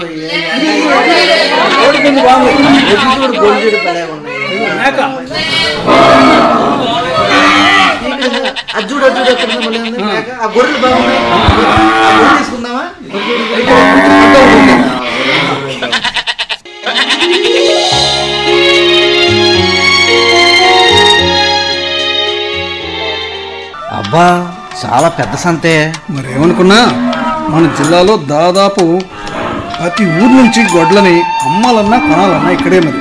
కోడిపుంజు బాగుంది ఎప్పుడు చూడు గొంజుడు భలే ఉన్నాయి మేక అది చూడు అది చూడు ఎక్కడ ఉంది, భలే ఉంది మేక. ఆ గొర్రెలు బాగున్నాయి ఆ గొర్రెలు తీసుకుందామా అబ్బా చాలా పెద్ద సంతే మరేమనుకున్నా మన జిల్లాలో దాదాపు ప్రతి ఊరు నుంచి గొడ్లని అమ్మాలన్నా కొనాలన్నా ఇక్కడే మరి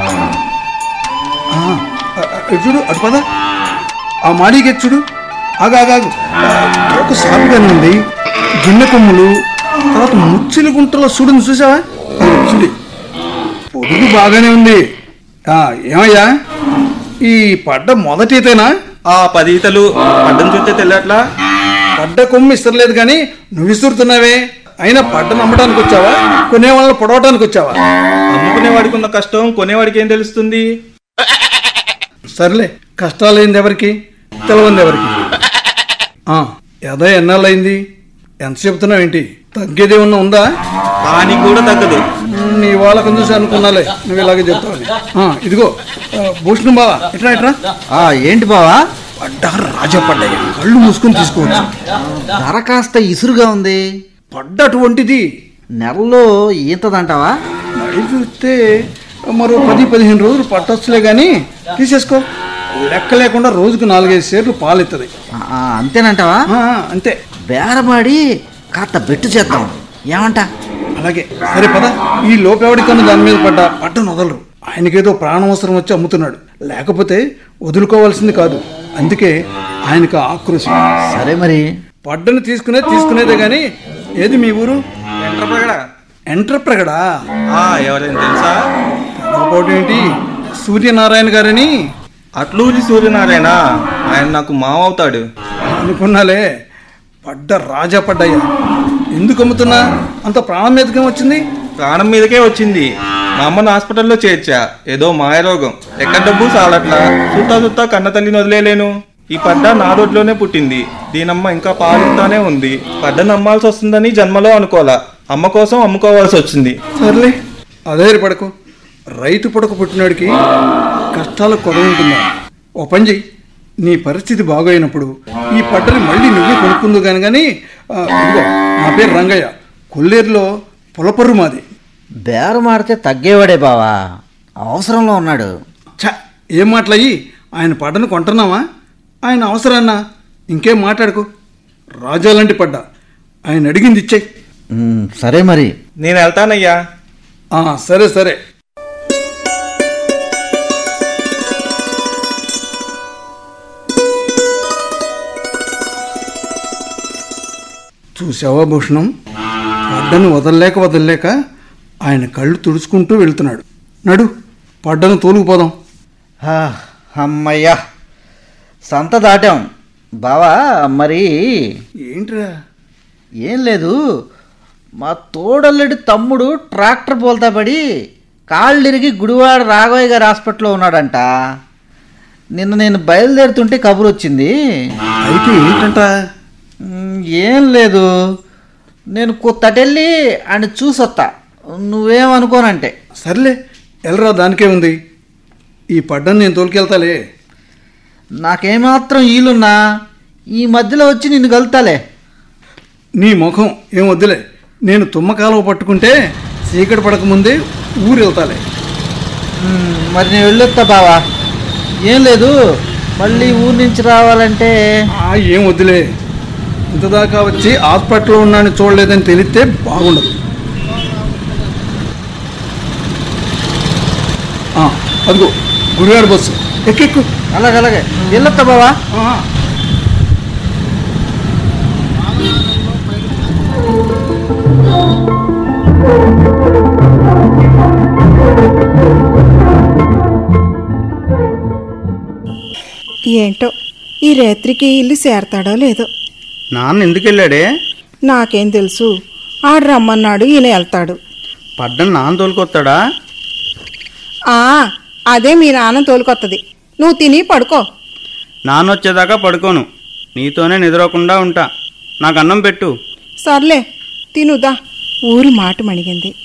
ఆ, ఆ, ఇటు చూడు అటు పద ఆ మాడికి చూడు ఆగాగాగు ఒక సాపిగానే ఉంది గిన్నె కొమ్ములు తర్వాత ముచ్చిలి గుంటలో చూడుని చూసావా ఇదిగో చూడి పొడుగు బాగానే ఉంది ఆ, ఏమయ్యా ఈ పడ్డ మొదటి ఈతేనా ఆ పది ఈతలు అడ్డం చూస్తే తెలియట్లా పడ్డ కొమ్ము ఇస్తలేదు కానీ నువ్వు ఇస్తురుతున్నావే అయినా పడ్డ నమ్మడానికి వచ్చావా కొనే వాళ్ళని పొడవటానికి వచ్చావా అమ్ముకునే వాడికి ఉన్న కష్టం కొనేవాడికి ఏం తెలుస్తుంది సర్లే కష్టాలైంది ఎవరికి తెలవంది ఎవరికి ఆ, ఎద ఎన్నాళ్ళైంది ఎంత చెప్తున్నావు ఏంటి తగ్గేది ఏమన్నా ఉందా దానికి కూడా తగ్గదు ఉమ్, నీ వాళ్ళకం చూసి అనుకున్నాలే నువ్వు ఇలాగే చెప్తావని ఆ, ఇదిగో ఆ, భూషణం బావా ఇట్రా ఇట్రా ఆ ఏంటి బావా పడ్డ రాజా పడ్డాయి కళ్ళు మూసుకొని తీసుకోవచ్చు ధర కాస్త ఇసురుగా ఉంది పడ్డ అటువంటిది నెలలో ఈతదంటావా మడి చూస్తే మరో పది పదిహేను రోజులు పట్టొచ్చులే కానీ తీసేసుకో లెక్క లేకుండా రోజుకు నాలుగైదు సేర్లు పాలు ఇస్తుంది ఆ, ఆ, అంతేనంటావా ఆ, అంతే బేరమాడి కాస్త బెట్టు చేద్దాం ఏమంటా అలాగే సరే పద ఈ లోపెవడికన్నా దాని మీద పడ్డ పట్టను వదలరు ఆయనకేదో ప్రాణం అవసరం వచ్చి అమ్ముతున్నాడు లేకపోతే వదులుకోవాల్సింది కాదు అందుకే ఆయనకు ఆక్రోశం సరే మరి పడ్డను తీసుకునే తీసుకునేదే కానీ ఏది మీ ఊరు ఎంట్రప్రగడ ఎంట్రప్రగడా ఆ ఎవరైనా తెలుసా పోటీ ఏంటి సూర్యనారాయణ గారని అట్లూరి సూర్యనారాయణ ఆయన నాకు మావ అవుతాడు అనుకున్నాలే పడ్డ రాజా పడ్డయ్యా ఎందుకు అమ్ముతున్నా అంత ప్రాణం మీదకేం వచ్చింది ప్రాణం మీదకే వచ్చింది మా అమ్మను హాస్పిటల్లో చేర్చా ఏదో మాయరోగం ఎక్కడ డబ్బు సాలట్లా సుత్తా సుత్తా కన్న తల్లిని వదిలేలేను ఈ పడ్డ నా రోడ్లోనే పుట్టింది దీనమ్మ ఇంకా పాలిస్తానే ఉంది పడ్డ నమ్మాల్సి వస్తుందని జన్మలో అనుకోలా అమ్మ కోసం అమ్ముకోవాల్సి వచ్చింది సర్లే అదే పడకు రైతు పడక పుట్టినాడికి కష్టాలు కొరవ ఉంటుందా ఓ పని చెయ్యి నీ పరిస్థితి బాగోయినప్పుడు ఈ పడ్డని మళ్ళీ నువ్వే కొనుక్కుందు కానీ కానీ ఆ, ఇదిగో నా పేరు రంగయ్య కొల్లేరులో పొలపర్రు మాది బేరమాడితే తగ్గేవాడే బావా అవసరంలో ఉన్నాడు ఛ ఏం మాటలయ్యి ఆయన పడ్డను కొంటున్నావా ఆయన అవసరాన్నా ఇంకేం మాట్లాడుకో రాజా లాంటి పడ్డ ఆయన అడిగింది ఇచ్చేయి ఉమ్, సరే మరి నేను వెళ్తానయ్యా ఆ, సరే సరే చూసావా భూషణం పడ్డను వదలలేక వదలలేక ఆయన కళ్ళు తుడుచుకుంటూ వెళ్తున్నాడు నడు పడ్డను తోలుకుపోదాం హా, అమ్మయ్యా సంత దాటాం బావా మరి ఏంట్రా ఏం లేదు మా తోడల్లుడి తమ్ముడు ట్రాక్టర్ బోల్తా పడి కాళ్ళిరిగి గుడివాడ రాఘవయ్య గారి హాస్పిటల్లో ఉన్నాడంట నిన్న నేను బయలుదేరుతుంటే కబురు వచ్చింది అయితే ఏంటంట మ్, ఏం లేదు నేను కొత్తటెళ్ళి ఆయన చూసొత్తా నువ్వేమనుకోనంటే సర్లే ఎల్రా దానికే ఉంది ఈ పడ్డను నేను తోలుకెళ్తాలే నాకేమాత్రం ఈలున్నా ఈ మధ్యలో వచ్చి నిన్ను కలుతాలే నీ ముఖం ఏం వద్దులే నేను తుమ్మకాలువ పట్టుకుంటే చీకటి పడకముందే ఊరు వెళ్తాలే మ్, మరి నేను వెళ్ళొస్తా బావా ఏం లేదు మళ్ళీ ఊరి నుంచి రావాలంటే ఆ, ఏం వద్దులే ఇంతదాకా వచ్చి హాస్పిటల్లో ఉన్నాను చూడలేదని తెలిస్తే బాగుండదు ఆ, అదిగో గుడివాడ బస్సు ఎక్కెక్కు అలాగే అలాగే వెళ్ళొస్తా బావా ఆ. ఏంటో ఈ రాత్రికి ఇల్లు చేరతాడో లేదో నాన్న ఎందుకు వెళ్ళాడే నాకేం తెలుసు ఆడు రమ్మన్నాడు ఈయన వెళ్తాడు పడ్డని నాన్న తోలుకొస్తాడా ఆ అదే మీ నాన్న తోలుకొత్తది నువ్వు తిని పడుకో నాన్న వచ్చేదాకా పడుకోను నీతోనే నిద్రకుండా ఉంటా నాకు అన్నం పెట్టు సర్లే తినుదా ఊరు మాట మణిగింది